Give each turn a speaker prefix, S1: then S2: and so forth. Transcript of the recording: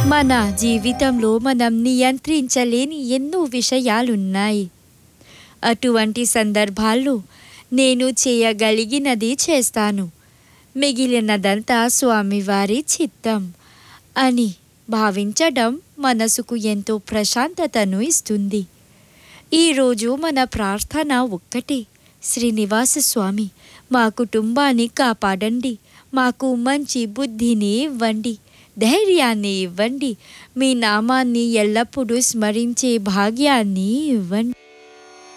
S1: మన జీవితంలో మనం నియంత్రించలేని ఎన్నో విషయాలున్నాయి అటువంటి సందర్భాల్లో నేను చేయగలిగినది చేస్తాను మిగిలినదంతా స్వామివారి చిత్తం అని భావించడం మనసుకు ఎంతో ప్రశాంతతను ఇస్తుంది ఈరోజు మన ప్రార్థన ఒక్కటే శ్రీనివాస స్వామి మా కుటుంబాన్ని కాపాడండి మాకు మంచి బుద్ధిని ఇవ్వండి ధైర్యాన్ని ఇవ్వండి మీ నామాన్ని ఎల్లప్పుడూ స్మరించే భాగ్యాన్ని ఇవ్వండి